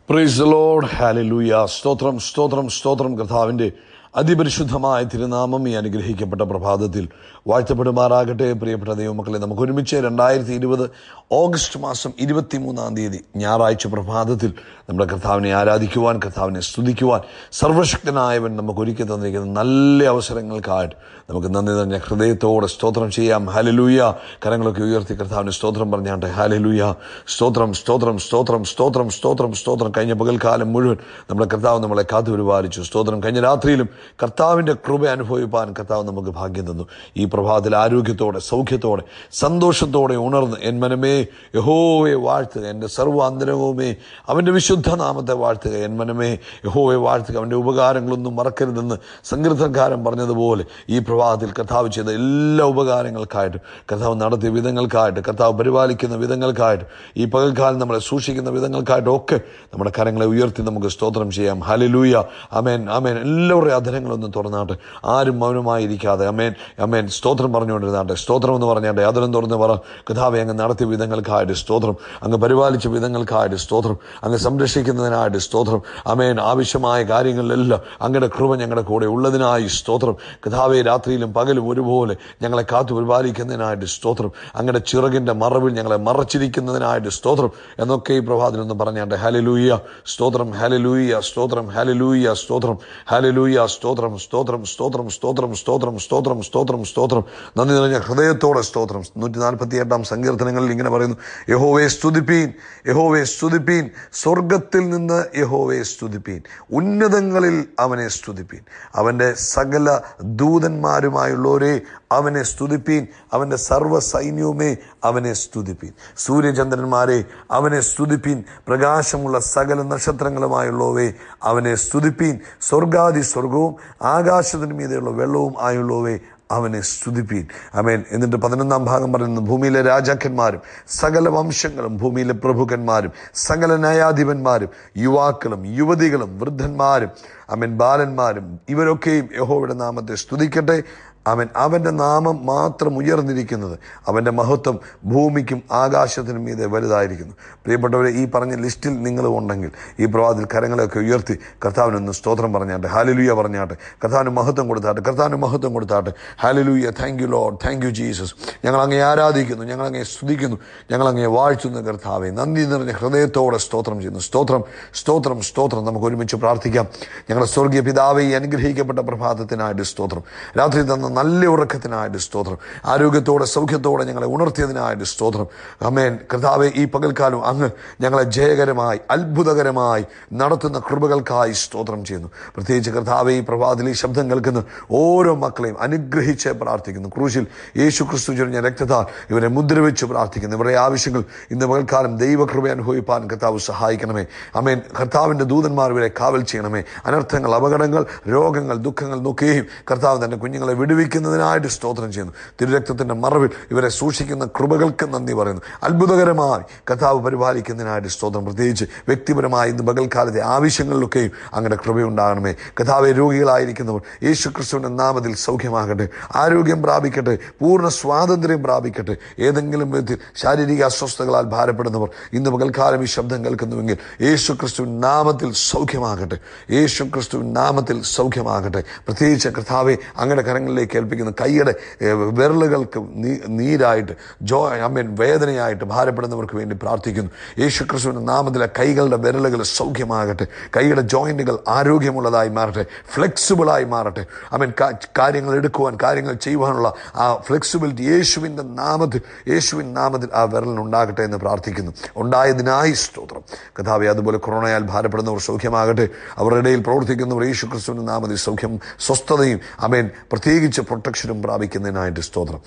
price load hallelujah സ്തോത്രം സ്തോത്രം സ്തോത്രം കർത്താവിൻ്റെ അതിപരിശുദ്ധമായ തിരുനാമം ഈ അനുഗ്രഹിക്കപ്പെട്ട പ്രഭാതത്തിൽ വാഴ്ത്തപ്പെടുമാറാകട്ടെ പ്രിയപ്പെട്ട ദൈവമക്കളെ നമുക്ക് ഒരുമിച്ച് രണ്ടായിരത്തി ഇരുപത് ഓഗസ്റ്റ് മാസം ഇരുപത്തിമൂന്നാം തീയതി ഞായറാഴ്ച പ്രഭാതത്തിൽ നമ്മുടെ കർത്താവിനെ ആരാധിക്കുവാൻ കർത്താവിനെ സ്തുതിക്കുവാൻ സർവശക്തനായവൻ നമുക്ക് ഒരുക്കി തന്നിരിക്കുന്ന നല്ല അവസരങ്ങൾക്കായിട്ട് നമുക്ക് നന്ദി നിറഞ്ഞ ഹൃദയത്തോടെ സ്തോത്രം ചെയ്യാം ഹാലലൂയ കരങ്ങളൊക്കെ ഉയർത്തി കർത്താവിന് സ്തോത്രം പറഞ്ഞാട്ടെ ഹാലലൂയ സ്തോത്രം സ്തോത്രം സ്തോത്രം സ്തോത്രം സ്തോത്രം സ്തോത്രം കഴിഞ്ഞ പകൽക്കാലം മുഴുവൻ നമ്മുടെ കർത്താവ് നമ്മളെ കാത്തു പരിപാലിച്ചു സ്തോത്രം കഴിഞ്ഞ രാത്രിയിലും കർത്താവിൻ്റെ കൃപ അനുഭവിപ്പാൻ കർത്താവ് നമുക്ക് ഭാഗ്യം തന്നു ഈ പ്രഭാതത്തിൽ ആരോഗ്യത്തോടെ സൗഖ്യത്തോടെ സന്തോഷത്തോടെ ഉണർന്ന് എൻ മനമേ യഹോവെ വാഴ്ത്തുക എൻ്റെ സർവ്വാന്തരവുമേ അവൻ്റെ വിശുദ്ധ നാമത്തെ വാഴ്ത്തുക എൻ മനമേ യഹോവെ വാഴ്ത്തുക അവൻ്റെ ഉപകാരങ്ങളൊന്നും മറക്കരുതെന്ന് സങ്കീർത്തനക്കാരൻ പറഞ്ഞതുപോലെ ഈ പ്രഭാതത്തിൽ കർത്താവ് ചെയ്ത എല്ലാ ഉപകാരങ്ങൾക്കായിട്ട് കർത്താവ് നടത്തിയ വിധങ്ങൾക്കായിട്ട് കർത്താവ് പരിപാലിക്കുന്ന വിധങ്ങൾക്കായിട്ട് ഈ പകൽക്കാലം നമ്മളെ സൂക്ഷിക്കുന്ന വിധങ്ങൾക്കായിട്ടും ഒക്കെ നമ്മുടെ കരങ്ങളെ ഉയർത്തി നമുക്ക് സ്തോത്രം ചെയ്യാം ഹലലൂയ അമേൻ അമേൻ എല്ലാവരുടെയും അധരങ്ങളൊന്നും തുറന്നാട്ടെ ആരും മൗനമായിരിക്കാതെ അമേൻ അമേൻ സ്തോത്രം പറഞ്ഞുകൊണ്ടിരുന്നാട്ടെ സ്തോത്രം എന്ന് പറഞ്ഞാട്ടെ അതിരം തുറന്ന് പറ കഥാവെ അങ്ങ് നടത്തിയ വിധങ്ങൾക്കായിട്ട് സ്തോത്രം അങ്ങ് പരിപാലിച്ച വിധങ്ങൾക്കായിട്ട് സ്തോത്രം അങ്ങ് സംരക്ഷിക്കുന്നതിനായിട്ട് സ്തോത്രം അമേൻ ആവശ്യമായ കാര്യങ്ങളിലെല്ലാം അങ്ങയുടെ കൃപ ഞങ്ങളുടെ കൂടെ ഉള്ളതിനായി സ്തോത്രം കഥാവെ രാത്രിയിലും പകലും ഒരുപോലെ ഞങ്ങളെ കാത്തു പരിപാലിക്കുന്നതിനായിട്ട് സ്തോത്രം അങ്ങയുടെ ചിറകിന്റെ മറവിൽ ഞങ്ങളെ മറച്ചിരിക്കുന്നതിനായിട്ട് സ്തോത്രം എന്നൊക്കെ ഈ പ്രഭാതത്തിലൊന്ന് പറഞ്ഞാട്ടെ ഹലലൂയ സ്തോത്രം ഹലലൂയ സ്തോത്രം ഹലലൂയ സ്തോത്രം ഹലലൂയ സ്തോത്രം സ്തോത്രം സ്തോത്രം സ്തോത്രം സ്തോത്രം സ്തോത്രം സ്തോത്രം സ്തോത്രം നന്ദി നിറഞ്ഞ ഹൃദയത്തോടെ സ്തോത്രം നൂറ്റി നാൽപ്പത്തി എട്ടാം സങ്കീർത്തനങ്ങളിൽ ഇങ്ങനെ പറയുന്നു യഹോവെ സ്തുതിപ്പീൻ യഹോവെ സ്തുതിപ്പീൻ സ്വർഗത്തിൽ നിന്ന് യഹോവെ സ്തുതിപ്പീൻ ഉന്നതങ്ങളിൽ അവനെ സ്തുതിപ്പീൻ അവൻ്റെ സകല ദൂതന്മാരുമായുള്ളവരെ അവനെ സ്തുതിപ്പീൻ അവൻ്റെ സർവ്വ സൈന്യവുമേ അവനെ സ്തുതിപ്പീൻ സൂര്യചന്ദ്രന്മാരെ അവനെ സ്തുതിപ്പീൻ പ്രകാശമുള്ള സകല നക്ഷത്രങ്ങളുമായുള്ളവേ അവനെ സ്തുതിപ്പീൻ സ്വർഗാദി സ്വർഗവും ആകാശത്തിന് മീതെയുള്ള വെള്ളവും ആയുള്ളവേ അവനെ സ്തുതിപ്പീൻ അമേൻ എന്നിട്ട് പതിനൊന്നാം ഭാഗം പറയുന്നു ഭൂമിയിലെ രാജാക്കന്മാരും സകല വംശങ്ങളും ഭൂമിയിലെ പ്രഭുക്കന്മാരും സകല ന്യായാധിപന്മാരും യുവാക്കളും യുവതികളും വൃദ്ധന്മാരും അമൻ ബാലന്മാരും ഇവരൊക്കെയും യഹോയുടെ നാമത്തെ സ്തുതിക്കട്ടെ അവൻ അവൻ്റെ നാമം മാത്രം ഉയർന്നിരിക്കുന്നത് അവൻ്റെ മഹത്വം ഭൂമിക്കും ആകാശത്തിനും മീതെ വലുതായിരിക്കുന്നു പ്രിയപ്പെട്ടവരെ ഈ പറഞ്ഞ ലിസ്റ്റിൽ നിങ്ങൾ ഉണ്ടെങ്കിൽ ഈ പ്രഭാതത്തിൽ കരങ്ങളെയൊക്കെ ഉയർത്തി കർത്താവിനൊന്ന് സ്തോത്രം പറഞ്ഞാട്ടെ ഹാലലൂയ പറഞ്ഞാട്ടെ കർത്താവിന് മഹത്വം കൊടുത്താട്ടെ കർത്താവിന് മഹത്വം കൊടുത്താട്ടെ hallelujah thank you Lord thank you Jesus ഞങ്ങൾ അങ്ങേ ആരാധിക്കുന്നു ഞങ്ങൾ അങ്ങേ സ്തുതിക്കുന്നു ഞങ്ങൾ അങ്ങേ വാഴ്ത്തുന്ന കർത്താവെ നന്ദി നിറഞ്ഞ ഹൃദയത്തോടെ സ്തോത്രം ചെയ്യുന്നു സ്തോത്രം സ്തോത്രം സ്തോത്രം നമുക്ക് ഒരുമിച്ച് പ്രാർത്ഥിക്കാം ഞങ്ങളുടെ സ്വർഗീയ പിതാവെ ഈ അനുഗ്രഹിക്കപ്പെട്ട പ്രഭാതത്തിനായിട്ട് സ്തോത്രം രാത്രി തന്ന നല്ല ഉറക്കത്തിനായിട്ട് സ്തോത്രം ആരോഗ്യത്തോടെ സൗഖ്യത്തോടെ ഞങ്ങളെ ഉണർത്തിയതിനായിട്ട് സ്തോത്രം അമേൻ കർത്താവെ ഈ പകൽക്കാലം അങ്ങ് ഞങ്ങളെ ജയകരമായി അത്ഭുതകരമായി നടത്തുന്ന കൃപകൾക്കായി സ്തോത്രം ചെയ്യുന്നു പ്രത്യേകിച്ച് കർത്താവെ ഈ പ്രഭാതത്തിൽ ഈ ശബ്ദം കേൾക്കുന്ന ഓരോ മക്കളെയും അനുഗ്രഹിച്ച് പ്രാർത്ഥിക്കുന്നു ക്രൂശിൽ യേശു ക്രിസ്തു ചൊരിഞ്ഞ രക്തത്താൽ ഇവരെ മുദ്രവെച്ച് പ്രാർത്ഥിക്കുന്നു ഇവരുടെ ആവശ്യങ്ങൾ ഇന്ന് പകൽക്കാലം ദൈവകൃപ അനുഭവിപ്പാൻ കർത്താവ് സഹായിക്കണമേ അമേൻ കർത്താവിൻ്റെ ദൂതന്മാർ ഇവരെ കാവൽ ചെയ്യണമേ അനർത്ഥങ്ങൾ അപകടങ്ങൾ രോഗങ്ങൾ ദുഃഖങ്ങൾ നോക്കുകയും കർത്താവ് തന്റെ കുഞ്ഞുങ്ങളെ വിടുവിക്കുന്നതിനായിട്ട് സ്തോത്രം ചെയ്യുന്നു തിരുരക്തത്തിന്റെ മറവിൽ ഇവരെ സൂക്ഷിക്കുന്ന കൃപകൾക്ക് നന്ദി പറയുന്നു അത്ഭുതകരമായി കർത്താവ് പരിപാലിക്കുന്നതിനായിട്ട് സ്തോത്രം പ്രത്യേകിച്ച് വ്യക്തിപരമായി ഇന്ന് പകൽക്കാലത്തെ ആവശ്യങ്ങളിലൊക്കെയും അങ്ങനെ കൃപയുണ്ടാകണമേ കഥാവെ രോഗികളായിരിക്കുന്നവർ യേശു ക്രിസ്തുവിന്റെ നാമത്തിൽ സൗഖ്യമാകട്ടെ ആരോഗ്യം പ്രാപിക്കട്ടെ പൂർണ്ണ സ്വാതന്ത്ര്യം പ്രാപിക്കട്ടെ ഏതെങ്കിലും വിധത്തിൽ ശാരീരിക അസ്വസ്ഥതകളാൽ ഭാരപ്പെടുന്നവർ ഇന്ന് പകൽക്കാലം ഈ ശബ്ദം കേൾക്കുന്നുവെങ്കിൽ യേശു ക്രിസ്തുവിൻ നാമത്തിൽ സൗഖ്യമാകട്ടെ യേശു ക്രിസ്തുവിൻ നാമത്തിൽ സൗഖ്യമാകട്ടെ പ്രത്യേകിച്ച് കർത്താവെ അങ്ങയുടെ കരങ്ങളിലേക്ക് ഏൽപ്പിക്കുന്ന കൈയുടെ ഏഹ്, വിരലുകൾക്ക് നീ- നീരായിട്ട് ജോ അമ്മൻ വേദനയായിട്ട് ഭാരപ്പെടുന്നവർക്ക് വേണ്ടി പ്രാർത്ഥിക്കുന്നു യേശു ക്രിസ്തുവിന്റെ നാമത്തിലെ കൈകളുടെ വിരലുകൾ സൗഖ്യമാകട്ടെ കൈയുടെ ജോയിന്റുകൾ ആരോഗ്യമുള്ളതായി മാറട്ടെ ഫ്ലെക്സിബിളായി മാറട്ടെ അവൻ കാര്യങ്ങൾ എടുക്കുവാൻ കാര്യങ്ങൾ ചെയ്യുവാനുള്ള ആ ഫ്ലെക്സിബിലിറ്റി യേശുവിൻ്റെ നാമത്തിൽ യേശുവിൻ നാമത്തിൽ ആ വിരലിനുണ്ടാകട്ടെ എന്ന് പ്രാർത്ഥിക്കുന്നു ഉണ്ടായതിനായി സ്തോത്രം കഥാവെ അതുപോലെ കൊറോണയാൽ ഭാരപ്പെടുന്നവർ സൗഖ്യമാകട്ടെ അവരുടെ ഇടയിൽ പ്രവർത്തിക്കുന്നവർ യേശു ക്രിസ്തുവിൻ്റെ നാമത്തിൽ സൗഖ്യം സ്വസ്ഥതയും അമേൻ പ്രത്യേകിച്ച് പ്രൊട്ടക്ഷനും പ്രാപിക്കുന്നതിനായിട്ട് സ്തോത്രം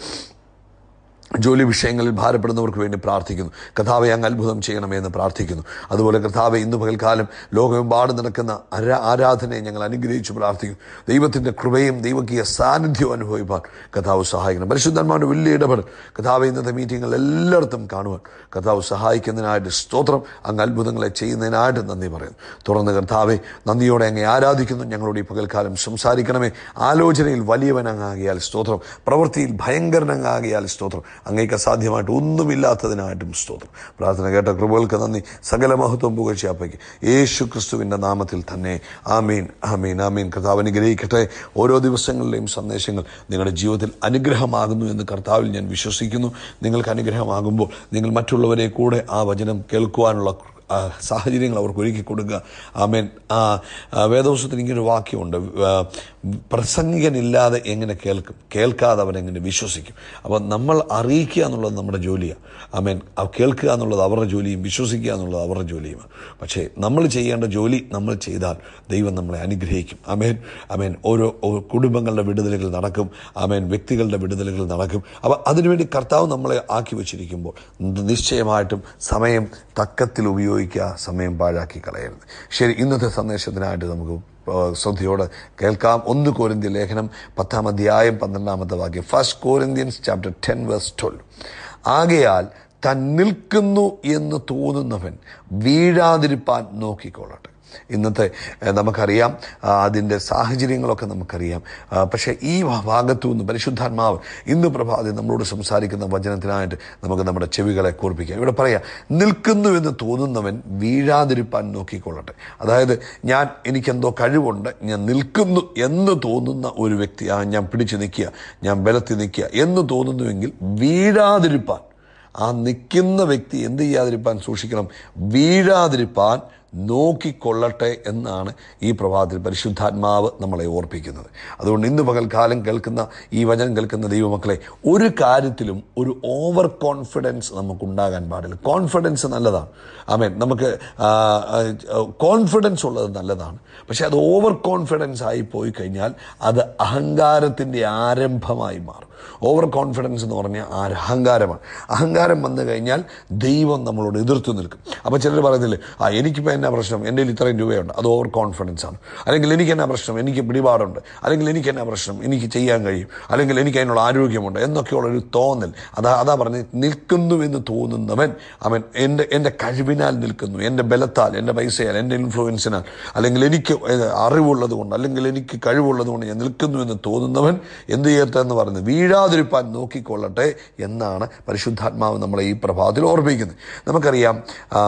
ജോലി വിഷയങ്ങളിൽ ഭാരപ്പെടുന്നവർക്ക് വേണ്ടി പ്രാർത്ഥിക്കുന്നു കഥാവെ അങ്ങ് അത്ഭുതം ചെയ്യണമേ എന്ന് പ്രാർത്ഥിക്കുന്നു അതുപോലെ കഥാവെ ഇന്ന് പകൽക്കാലം ലോകമെമ്പാടും നടക്കുന്ന ആരാ ആരാധനയെ ഞങ്ങൾ അനുഗ്രഹിച്ച് പ്രാർത്ഥിക്കുന്നു ദൈവത്തിൻ്റെ കൃപയും ദൈവകീയ സാന്നിധ്യവും അനുഭവിപ്പാൻ കഥാവ് സഹായിക്കണം പരിശുദ്ധന്മാരുടെ വലിയ ഇടപെടൽ കഥാവ് ഇന്നത്തെ മീറ്റിങ്ങുകൾ എല്ലായിടത്തും കാണുവാൻ കഥാവ് സഹായിക്കുന്നതിനായിട്ട് സ്തോത്രം അങ്ങ് അത്ഭുതങ്ങളെ ചെയ്യുന്നതിനായിട്ട് നന്ദി പറയുന്നു തുടർന്ന് കർത്താവെ നന്ദിയോടെ അങ്ങ് ആരാധിക്കുന്നു ഞങ്ങളോട് ഈ പകൽക്കാലം സംസാരിക്കണമേ ആലോചനയിൽ വലിയവനങ്ങാകിയാൽ സ്തോത്രം പ്രവൃത്തിയിൽ ഭയങ്കരനങ്ങാകിയാൽ സ്തോത്രം അങ്ങേക്ക് അസാധ്യമായിട്ട് ഒന്നുമില്ലാത്തതിനായിട്ടും സ്തോത്രം പ്രാർത്ഥന കേട്ട കൃപകൾക്ക് നന്ദി സകല മഹത്വം പുകഴ്ചയാപ്പയ്ക്ക് യേശു ക്രിസ്തുവിൻ്റെ നാമത്തിൽ തന്നെ ആമീൻ ആമീൻ ആമീൻ കർത്താവ് അനുഗ്രഹിക്കട്ടെ ഓരോ ദിവസങ്ങളിലെയും സന്ദേശങ്ങൾ നിങ്ങളുടെ ജീവിതത്തിൽ അനുഗ്രഹമാകുന്നു എന്ന് കർത്താവിൽ ഞാൻ വിശ്വസിക്കുന്നു നിങ്ങൾക്ക് അനുഗ്രഹമാകുമ്പോൾ നിങ്ങൾ മറ്റുള്ളവരെ കൂടെ ആ വചനം കേൾക്കുവാനുള്ള ആ, സാഹചര്യങ്ങൾ അവർക്ക് ഒരുക്കി കൊടുക്കുക ആമേൻ ആ ആ, വേദോത്സവത്തിന് ഇങ്ങനൊരു വാക്യമുണ്ട് ആ, പ്രസംഗികനില്ലാതെ എങ്ങനെ കേൾക്കും കേൾക്കാതെ അവൻ എങ്ങനെ വിശ്വസിക്കും അപ്പോൾ നമ്മൾ അറിയിക്കുക എന്നുള്ളത് നമ്മുടെ ജോലിയാണ് ആമേൻ ആ കേൾക്കുക എന്നുള്ളത് അവരുടെ ജോലിയും വിശ്വസിക്കുക എന്നുള്ളത് അവരുടെ ജോലിയുമാണ് പക്ഷേ നമ്മൾ ചെയ്യേണ്ട ജോലി നമ്മൾ ചെയ്താൽ ദൈവം നമ്മളെ അനുഗ്രഹിക്കും ആമേൻ ആമേൻ ഓരോ ഓ- കുടുംബങ്ങളുടെ വിടുതലുകൾ നടക്കും ആമേൻ വ്യക്തികളുടെ വിടുതലുകൾ നടക്കും അപ്പോൾ അതിനുവേണ്ടി കർത്താവ് നമ്മളെ ആക്കി വച്ചിരിക്കുമ്പോൾ നിശ്ചയമായിട്ടും സമയം തക്കത്തിൽ ഉപയോഗിക്കുക സമയം പാഴാക്കി കളയരുത് ശരി ഇന്നത്തെ സന്ദേശത്തിനായിട്ട് നമുക്ക് ആ, ശ്രദ്ധയോടെ കേൾക്കാം ഒന്ന് കോരിന്ത്യ ലേഖനം പത്താം അധ്യായം പന്ത്രണ്ടാമത്തെ വാക്യം first Corinthians chapter ten verse twelve ആകയാൽ താൻ നിൽക്കുന്നു എന്ന് തോന്നുന്നവൻ വീഴാതിരിപ്പാൻ നോക്കിക്കൊള്ളട്ടെ ഇന്നത്തെ ഏഹ്, നമുക്കറിയാം ആ, അതിൻ്റെ സാഹചര്യങ്ങളൊക്കെ നമുക്കറിയാം ആ, പക്ഷേ ഈ ഭാഗത്തു നിന്ന് പരിശുദ്ധാത്മാവ് ഇന്ന് പ്രഭാതി നമ്മളോട് സംസാരിക്കുന്ന വചനത്തിനായിട്ട് നമുക്ക് നമ്മുടെ ചെവികളെ കൂർപ്പിക്കാം ഇവിടെ പറയാം നിൽക്കുന്നു എന്ന് തോന്നുന്നവൻ വീഴാതിരിപ്പാൻ നോക്കിക്കൊള്ളട്ടെ അതായത് ഞാൻ എനിക്കെന്തോ കഴിവുണ്ട് ഞാൻ നിൽക്കുന്നു എന്ന് തോന്നുന്ന ഒരു വ്യക്തി ആ ഞാൻ പിടിച്ചു നിൽക്കുക ഞാൻ ബലത്തിൽ നിൽക്കുക എന്ന് തോന്നുന്നുവെങ്കിൽ വീഴാതിരിപ്പാൻ ആ നിൽക്കുന്ന വ്യക്തി എന്ത് ചെയ്യാതിരിപ്പാൻ സൂക്ഷിക്കണം വീഴാതിരിപ്പാൻ നോക്കിക്കൊള്ളട്ടെ എന്നാണ് ഈ പ്രഭാതത്തിൽ പരിശുദ്ധാത്മാവ് നമ്മളെ ഓർപ്പിക്കുന്നത് അതുകൊണ്ട് ഇന്ന് പകൽക്കാലം കേൾക്കുന്ന ഈ വചനം കേൾക്കുന്ന ദൈവമക്കളെ ഒരു കാര്യത്തിലും ഒരു ഓവർ കോൺഫിഡൻസ് നമുക്കുണ്ടാകാൻ പാടില്ല കോൺഫിഡൻസ് നല്ലതാണ് ആമേൻ നമുക്ക് കോൺഫിഡൻസ് ഉള്ളത് നല്ലതാണ് പക്ഷെ അത് ഓവർ കോൺഫിഡൻസ് ആയി പോയി കഴിഞ്ഞാൽ അത് അഹങ്കാരത്തിൻ്റെ ആരംഭമായി മാറും ഓവർ കോൺഫിഡൻസ് എന്ന് പറഞ്ഞാൽ ആ അഹങ്കാരമാണ് അഹങ്കാരം വന്നു കഴിഞ്ഞാൽ ദൈവം നമ്മളോട് എതിർത്ത് നിൽക്കും അപ്പോൾ ചിലർ പറയുന്നില്ലേ ആ എനിക്കിപ്പോൾ എന്നാ പ്രശ്നം എൻ്റെ കയ്യിൽ ഇത്രയും രൂപയുണ്ട് അത് ഓവർ കോൺഫിഡൻസ് ആണ് അല്ലെങ്കിൽ എനിക്ക് എന്നാ പ്രശ്നം എനിക്ക് പിടിപാടുണ്ട് അല്ലെങ്കിൽ എനിക്ക് എന്നാ പ്രശ്നം എനിക്ക് ചെയ്യാൻ കഴിയും അല്ലെങ്കിൽ എനിക്ക് അതിനുള്ള ആരോഗ്യമുണ്ട് എന്നൊക്കെയുള്ള ഒരു തോന്നൽ അതാ അതാ പറഞ്ഞ് നിൽക്കുന്നു എന്ന് തോന്നുന്നവൻ അവൻ എൻ്റെ എൻ്റെ കഴിവിനാൽ നിൽക്കുന്നു എൻ്റെ ബലത്താൽ എൻ്റെ പൈസയാൽ എൻ്റെ ഇൻഫ്ലുവൻസിനാൽ അല്ലെങ്കിൽ എനിക്ക് അറിവുള്ളത് കൊണ്ട് അല്ലെങ്കിൽ എനിക്ക് കഴിവുള്ളത് കൊണ്ട് ഞാൻ നിൽക്കുന്നു എന്ന് തോന്നുന്നവൻ എന്ത് ചെയ്യട്ടെ എന്ന് പറയുന്നത് വീഴാതിരിപ്പാൻ നോക്കിക്കൊള്ളട്ടെ എന്നാണ് പരിശുദ്ധാത്മാവ് നമ്മളെ ഈ പ്രഭാതത്തിൽ ഓർമ്മിക്കുന്നത് നമുക്കറിയാം ആ,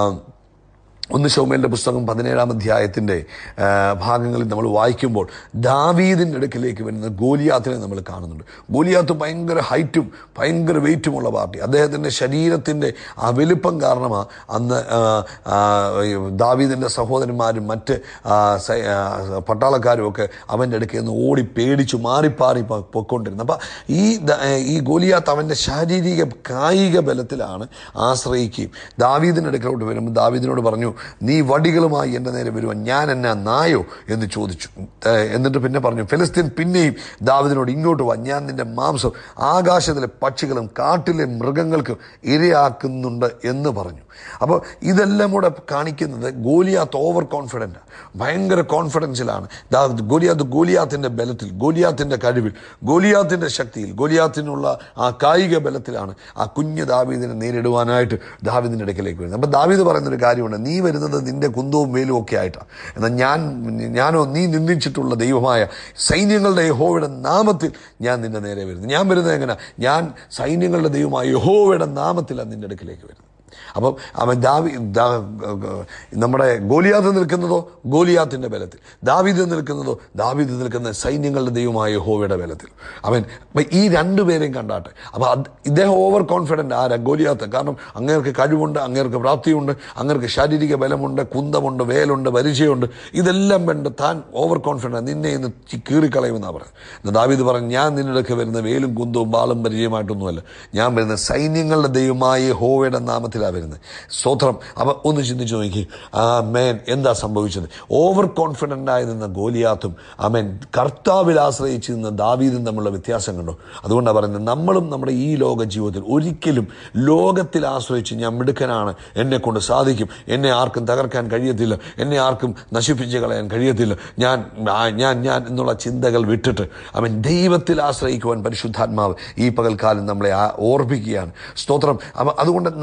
ഒന്ന് ഷോമേലിൻ്റെ പുസ്തകം പതിനേഴാം അധ്യായത്തിൻ്റെ ആ, ഭാഗങ്ങളിൽ നമ്മൾ വായിക്കുമ്പോൾ ദാവീദിൻ്റെ അടുക്കിലേക്ക് വരുന്ന ഗോലിയാത്തിനെ നമ്മൾ കാണുന്നുണ്ട് ഗോലിയാത്ത് ഭയങ്കര ഹൈറ്റും ഭയങ്കര വെയിറ്റുമുള്ള പാർട്ടി അദ്ദേഹത്തിൻ്റെ ശരീരത്തിൻ്റെ ആ വലിപ്പം കാരണമാണ് അന്ന് ആ, ആ, ഈ ദാവീദിൻ്റെ സഹോദരന്മാരും മറ്റ് ആ, സൈ- ആ, പട്ടാളക്കാരും ഒക്കെ അവൻ്റെ അടുക്കൽ നിന്ന് ഓടി പേടിച്ചു മാറിപ്പാറി പൊ- പൊയ്ക്കൊണ്ടിരുന്നത് അപ്പം ഈ ദ- ഈ ഗോലിയാത്ത് അവൻ്റെ ശാരീരിക കായിക ബലത്തിലാണ് ആശ്രയിക്കുകയും ദാവീദിൻ്റെ അടുക്കലോട്ട് വരുമ്പോൾ ദാവീദിനോട് പറഞ്ഞു നീ വടികളുമായി എൻ്റെ നേരെ വരുവാൻ ഞാൻ എന്നാ നായോ എന്ന് ചോദിച്ചു ഏഹ് എന്നിട്ട് പിന്നെ പറഞ്ഞു ഫിലിസ്തീൻ പിന്നെയും ദാവിദിനോട് ഇങ്ങോട്ട് വാ ഞാൻ നിന്റെ മാംസം ആകാശത്തിലെ പക്ഷികളും കാട്ടിലെ മൃഗങ്ങൾക്കും ഇരയാക്കുന്നുണ്ട് എന്ന് പറഞ്ഞു അപ്പോൾ ഇതെല്ലാം കൂടെ കാണിക്കുന്നത് ഗോലിയാത്ത് ഓവർ കോൺഫിഡൻ്റ് ഭയങ്കര കോൺഫിഡൻസിലാണ് ദാ ഗോലിയാത്ത് ഗോലിയാത്തിൻ്റെ ബലത്തിൽ ഗോലിയാത്തിൻ്റെ കഴിവിൽ ഗോലിയാത്തിൻ്റെ ശക്തിയിൽ ഗോലിയാത്തിനുള്ള ആ കായിക ബലത്തിലാണ് ആ കുഞ്ഞ് ദാവീദിനെ നേരിടുവാനായിട്ട് ദാവീദിൻ്റെ അടുക്കലേക്ക് വരുന്നത് അപ്പം ദാവീദ് പറയുന്നൊരു കാര്യമുണ്ട് നീ വരുന്നത് നിന്റെ കുന്തവും വേലും ഒക്കെ ആയിട്ടാണ് എന്നാൽ ഞാൻ ഞാനോ നീ നിന്ദിച്ചിട്ടുള്ള ദൈവമായ സൈന്യങ്ങളുടെ യഹോവയുടെ നാമത്തിൽ ഞാൻ നിന്റെ നേരെ വരുന്നത് ഞാൻ വരുന്നത് എങ്ങനെ ഞാൻ സൈന്യങ്ങളുടെ ദൈവമായ യഹോവയുടെ നാമത്തിലാണ് നിന്റെ അടുക്കിലേക്ക് വരുന്നത് അപ്പം അവൻ ദാവി ദാ- നമ്മുടെ ഗോലിയാത്ത് നിൽക്കുന്നതോ ഗോലിയാത്തിൻ്റെ ബലത്തിൽ ദാവീദ് നിൽക്കുന്നതോ ദാവീദ് നിൽക്കുന്ന സൈന്യങ്ങളുടെ ദൈവമായ യഹോവയുടെ ബലത്തിൽ അവൻ അപ്പം ഈ രണ്ടുപേരെയും കണ്ടാട്ടെ അപ്പം അത് ഇദ്ദേഹം ഓവർ കോൺഫിഡൻ്റ് ആരാ ഗോലിയാത്ത് കാരണം അങ്ങേർക്ക് കഴിവുണ്ട് അങ്ങേർക്ക് പ്രാപ്തിയുണ്ട് അങ്ങേർക്ക് ശാരീരിക ബലമുണ്ട് കുന്തമുണ്ട് വേലുണ്ട് പരിചയമുണ്ട് ഇതെല്ലാം വേണ്ട താൻ ഓവർ കോൺഫിഡൻ്റ് നിന്നെ ഇന്ന് ചി- കീറിക്കളയുമെന്നാണ് പറയുന്നത് എന്നാൽ ദാവീദ് പറഞ്ഞു ഞാൻ നിന്നിടക്ക് വരുന്ന വേലും കുന്തവും ബാളും പരിചയമായിട്ടൊന്നുമല്ല ഞാൻ വരുന്ന സൈന്യങ്ങളുടെ ദൈവമായ ഹോവയുടെ നാമത്തിലാണ് വരുന്നത് സ്തോത്രം അപ്പം ഒന്ന് ചിന്തിച്ചു നോക്കി ആ മേൻ എന്താ സംഭവിച്ചത് ഓവർ കോൺഫിഡൻ്റ് ആയി നിന്ന ഗോലിയാത്തും അമേൻ കർത്താവിൽ ആശ്രയിച്ച് നിന്ന ദാവീദും തമ്മിലുള്ള വ്യത്യാസം കണ്ടു അതുകൊണ്ടാണ് പറയുന്നത് നമ്മളും നമ്മുടെ ഈ ലോക ജീവിതത്തിൽ ഒരിക്കലും ലോകത്തിൽ ആശ്രയിച്ച് ഞാൻ മിടുക്കനാണ് എന്നെ കൊണ്ട് സാധിക്കും എന്നെ ആർക്കും തകർക്കാൻ കഴിയത്തില്ല എന്നെ ആർക്കും നശിപ്പിച്ച് കളയാൻ കഴിയത്തില്ല ഞാൻ ആ, ഞാൻ ഞാൻ എന്നുള്ള ചിന്തകൾ വിട്ടിട്ട് അവൻ ദൈവത്തിൽ ആശ്രയിക്കുവാൻ പരിശുദ്ധാത്മാവ് ഈ പകൽക്കാലം നമ്മളെ ആ- ഓർപ്പിക്കുകയാണ് സ്തോത്രം അപ്പം അതുകൊണ്ട് നമ്മുടെ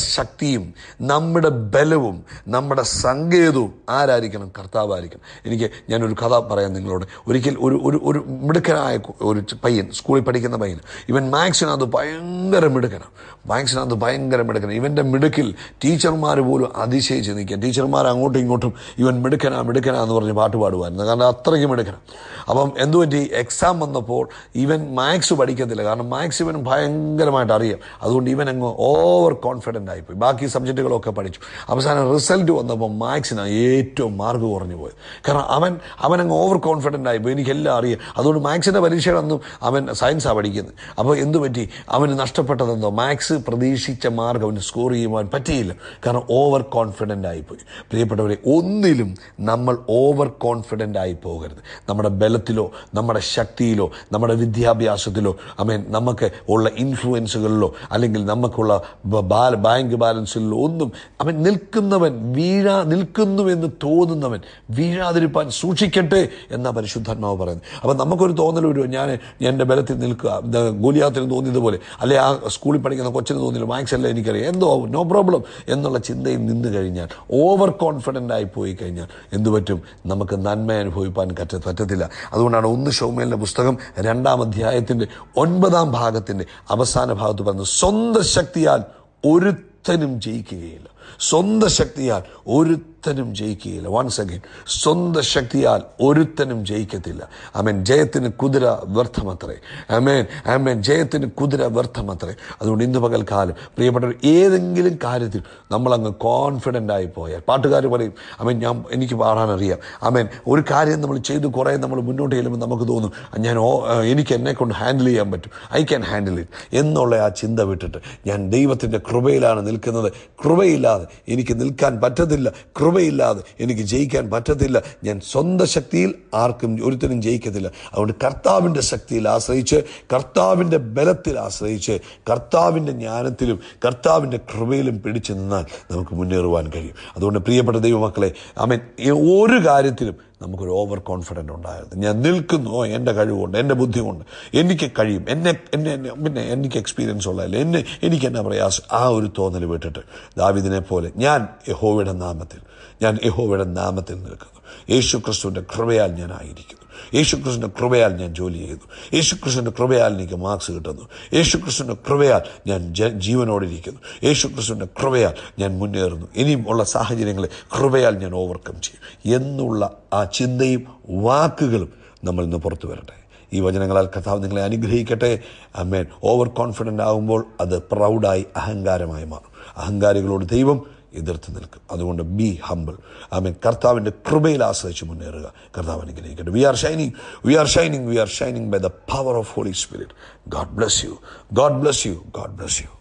ശക്തിയും നമ്മുടെ ബലവും നമ്മുടെ സങ്കേതവും ആരായിരിക്കണം കർത്താവായിരിക്കണം എനിക്ക് ഞാനൊരു കഥ പറയാം നിങ്ങളോട് ഒരിക്കൽ ഒരു ഒരു ഒരു മിടുക്കനായ കു- ഒരു ച- പയ്യൻ സ്കൂളിൽ പഠിക്കുന്ന പയ്യൻ ഇവൻ മാത്സിനകത്ത് ഭയങ്കര മിടുക്കനാണ് മാത്സിനകത്ത് ഭയങ്കര മിടുക്കനാണ് ഇവൻ്റെ മിടുക്കിൽ ടീച്ചർമാർ പോലും അതിശയിച്ച് നിൽക്കുക ടീച്ചർമാർ അങ്ങോട്ടും ഇങ്ങോട്ടും ഇവൻ മിടുക്കനാ മിടുക്കനാ എന്ന് പറഞ്ഞ് പാട്ട് പാടുമായിരുന്നു കാരണം അത്രയ്ക്ക് മിടുക്കനാണ് അപ്പം എന്തു പറ്റി എക്സാം വന്നപ്പോൾ ഇവൻ മാത്സ് പഠിക്കത്തില്ല കാരണം മാത്സ് ഇവൻ ഭയങ്കരമായിട്ട് അറിയാം അതുകൊണ്ട് ഇവൻ അങ്ങ് ഓവർ കോൺഫിഡൻ്റ് ആയിപ്പോയി ബാക്കി സബ്ജക്റ്റുകളൊക്കെ പഠിച്ചു അവസാനം റിസൾട്ട് വന്നപ്പോൾ മാത്സിനാണ് ഏറ്റവും മാർക്ക് കുറഞ്ഞു പോയത് കാരണം അവൻ അവൻ അങ്ങ് ഓവർ കോൺഫിഡൻ്റ് ആയിപ്പോയി എനിക്കെല്ലാം അറിയാം അതുകൊണ്ട് മാത്സിൻ്റെ പരീക്ഷകളൊന്നും അവൻ സയൻസാണ് പഠിക്കുന്നത് അപ്പോൾ എന്തു പറ്റി അവന് നഷ്ടപ്പെട്ടതെന്തോ മാത്സ് പ്രതീക്ഷിച്ച മാർക്ക് അവന് സ്കോർ ചെയ്യുവാൻ പറ്റിയില്ല കാരണം ഓവർ കോൺഫിഡൻ്റ് ആയിപ്പോയി പ്രിയപ്പെട്ടവരെ ഒന്നിലും നമ്മൾ ഓവർ കോൺഫിഡൻ്റ് ആയി പോകരുത് നമ്മുടെ ബലത്തിലോ നമ്മുടെ ശക്തിയിലോ നമ്മുടെ വിദ്യാഭ്യാസത്തിലോ അമേൻ നമുക്ക് ഉള്ള ഇൻഫ്ലുവൻസുകളിലോ അല്ലെങ്കിൽ നമുക്കുള്ള ബ- ബാല- ബാങ്ക് ബാലൻസിലോ ഒന്നും അവൻ നിൽക്കുന്നവൻ വീഴാ നിൽക്കുന്നുവെന്ന് തോന്നുന്നവൻ വീഴാതിരിപ്പാൻ സൂക്ഷിക്കട്ടെ എന്നാ പരിശുദ്ധാത്മാവ് പറയുന്നത് അപ്പം നമുക്കൊരു തോന്നൽ വരും ഞാൻ എൻ്റെ ബലത്തിൽ നിൽക്കുക ഇത് ഗോലിയാത്തിന് തോന്നിയതുപോലെ അല്ലെ ആ സ്കൂളിൽ പഠിക്കുന്ന കൊച്ചിന് തോന്നിയില്ല മാത്സ് അല്ല എനിക്കറിയാം എന്തോ നോ പ്രോബ്ലം എന്നുള്ള ചിന്തയിൽ നിന്ന് കഴിഞ്ഞാൽ ഓവർ കോൺഫിഡൻ്റ് ആയി പോയി കഴിഞ്ഞാൽ എന്തു പറ്റും നമുക്ക് നന്മ അനുഭവിപ്പാൻ പറ്റ പറ്റത്തില്ല അതുകൊണ്ടാണ് ഒന്ന് ഷൗമേലിൻ്റെ പുസ്തകം രണ്ടാം അധ്യായത്തിൻ്റെ ഒൻപതാം ഭാഗത്തിൻ്റെ അവസാന ഭാഗത്ത് പറയുന്നത് സ്വന്തം ശക്തിയാൽ ഒരുത്തനും ജയിക്കുകയില്ല സ്വന്തം ശക്തിയാൽ ഒരുത്തനും ജയിക്കുകയില്ല വൺസ് അഗൈൻ സ്വന്തം ശക്തിയാൽ ഒരുത്തനും ജയിക്കത്തില്ല അമേൻ ജയത്തിന് കുതിര വ്യർത്ഥമത്രേ അമേൻ അമേൻ ജയത്തിന് കുതിര വ്യർത്ഥമത്രേ അതുകൊണ്ട് ഇന്ന് പകൽക്കാലം പ്രിയപ്പെട്ടവർ ഏതെങ്കിലും കാര്യത്തിൽ നമ്മളങ്ങ് കോൺഫിഡൻ്റ് ആയി പോയാൽ പാട്ടുകാർ പറയും അമേൻ ഞാൻ എനിക്ക് പാടാനറിയാം അമേൻ ഒരു കാര്യം നമ്മൾ ചെയ്ത് കുറേ നമ്മൾ മുന്നോട്ട് ചെല്ലുമ്പോൾ നമുക്ക് തോന്നും ഞാൻ ഓ എനിക്ക് എന്നെ കൊണ്ട് ഹാൻഡിൽ ചെയ്യാൻ പറ്റും ഐ ക്യാൻ ഹാൻഡിൽ ഇറ്റ് എന്നുള്ള ആ ചിന്ത വിട്ടിട്ട് ഞാൻ ദൈവത്തിൻ്റെ കൃപയിലാണ് നിൽക്കുന്നത് കൃപയില്ലാതെ എനിക്ക് നിൽക്കാൻ പറ്റത്തില്ല കൃപയില്ലാതെ എനിക്ക് ജയിക്കാൻ പറ്റത്തില്ല ഞാൻ സ്വന്തം ശക്തിയിൽ ആർക്കും ഒരുത്തനും ജയിക്കത്തില്ല അതുകൊണ്ട് കർത്താവിൻ്റെ ശക്തിയിൽ ആശ്രയിച്ച് കർത്താവിൻ്റെ ബലത്തിൽ ആശ്രയിച്ച് കർത്താവിൻ്റെ ജ്ഞാനത്തിലും കർത്താവിൻ്റെ കൃപയിലും പിടിച്ചു നിന്നാൽ നമുക്ക് മുന്നേറുവാൻ കഴിയും അതുകൊണ്ട് പ്രിയപ്പെട്ട ദൈവമക്കളെ അമൻ ഒരു കാര്യത്തിലും നമുക്കൊരു ഓവർ കോൺഫിഡൻ്റ് ഉണ്ടായിരുന്നു ഞാൻ നിൽക്കുന്നു ഓ എൻ്റെ കഴിവുകൊണ്ട് എൻ്റെ ബുദ്ധി കൊണ്ട് എനിക്ക് കഴിയും എന്നെ എന്നെ എന്നെ- പിന്നെ എനിക്ക് എക്സ്പീരിയൻസ് ഉള്ളതല്ല എന്നെ എനിക്ക് എന്നാ പ്രയാസം ആ ഒരു തോന്നൽ വിട്ടിട്ട് ദാവിദിനെ പോലെ ഞാൻ യഹോവയുടെ നാമത്തിൽ ഞാൻ യഹോവയുടെ നാമത്തിൽ നിൽക്കുന്നു യേശു ക്രിസ്തുവിൻ്റെ കൃപയാൽ ഞാൻ ആയിരിക്കുന്നു യേശുക്രിസ്തുവിൻ്റെ കൃപയാൽ ഞാൻ ജോലി ചെയ്തു യേശുക്രിസ്തുവിൻ്റെ കൃപയാൽ എനിക്ക് മാർക്സ് കിട്ടുന്നു യേശുക്രിസ്തുവിൻ്റെ കൃപയാൽ ഞാൻ ജ- ജീവനോടിരിക്കുന്നു യേശുക്രിസ്തുവിൻ്റെ കൃപയാൽ ഞാൻ മുന്നേറുന്നു ഇനിയും ഉള്ള സാഹചര്യങ്ങളെ കൃപയാൽ ഞാൻ ഓവർകം ചെയ്യും എന്നുള്ള ആ ചിന്തയും വാക്കുകളും നമ്മൾ ഇന്ന് പുറത്തു വരട്ടെ ഈ വചനങ്ങളാൽ കർത്താവ് നിങ്ങളെ അനുഗ്രഹിക്കട്ടെ അമ്മേൻ ഓവർ കോൺഫിഡൻ്റ് ആകുമ്പോൾ അത് പ്രൗഡായി അഹങ്കാരമായി മാറും അഹങ്കാരികളോട് ദൈവം എതിർത്ത് നിൽക്കും അതുകൊണ്ട് ബി ഹംബിൾ ആമേൻ കർത്താവിൻ്റെ കൃപയിൽ ആശ്രയിച്ച് മുന്നേറുക കർത്താവ് അനുഗ്രഹിക്കട്ടെ we are shining we are shining we are shining by the power of Holy Spirit God bless you God bless you God bless U